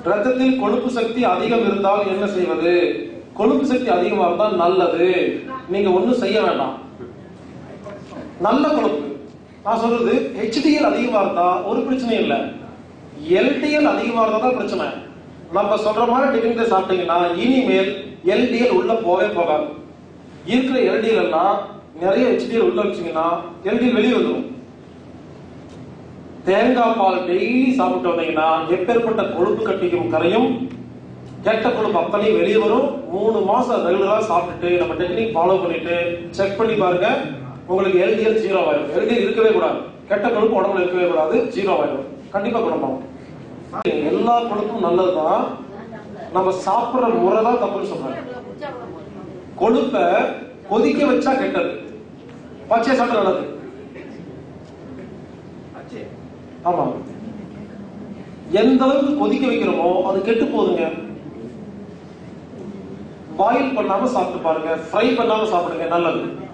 ரத்தத்தில் கொழுப்பு சக்தி அதிகம் இருந்தால் என்ன செய்வது கொழுப்பு சக்தி அதிகமா இருந்தால் நல்லது நீங்க ஒண்ணும் செய்ய வேண்டாம் நல்ல கொழுப்பு நான் சொல்றது ஹெச்டிஎல் அதிகமா இருந்தா ஒரு பிரச்சனையும் இல்ல எல்டிஎல் அதிகமா இருந்தா தான் பிரச்சனை நம்ம சொல்ற மாதிரி டிஃபன் சாப்பிட்டீங்கன்னா இனிமேல் எல்டிஎல் உள்ள போவே போகாது இருக்கிற எல்டிஎல் எல்லாம் நிறைய ஹெச்டிஎல் உள்ள வச்சீங்கன்னா எல்டிஎல் வெளியே வந்துடும் தேங்காய் பால் டெய்லி சாப்பிட்டு வந்தீங்கன்னா எப்பேற்பட்ட கொழுப்பு கட்டிக்கும் கரையும் கெட்ட கொழுப்பு அத்தனையும் வெளியே வரும் மூணு மாசம் ரெகுலரா சாப்பிட்டுட்டு நம்ம டெக்னிக் ஃபாலோ பண்ணிட்டு செக் பண்ணி பாருங்க உங்களுக்கு எல்டிஎல் ஜீரோ ஆயிடும் எல்டிஎல் இருக்கவே கூடாது கெட்ட கொழுப்பு உடம்புல இருக்கவே கூடாது ஜீரோ ஆயிடும் கண்டிப்பா குணமாகும் எல்லா கொழுப்பும் நல்லதுதான் நம்ம சாப்பிடுற முறை தான் தப்புன்னு சொல்றேன் கொழுப்பை கொதிக்க வச்சா கெட்டது பச்சை சாப்பிட நல்லது ஆமா எந்த அளவுக்கு கொதிக்க வைக்கிறோமோ அது கெட்டு போகுதுங்க பாயில் பண்ணாம சாப்பிட்டு பாருங்க ஃப்ரை பண்ணாம சாப்பிடுங்க நல்லது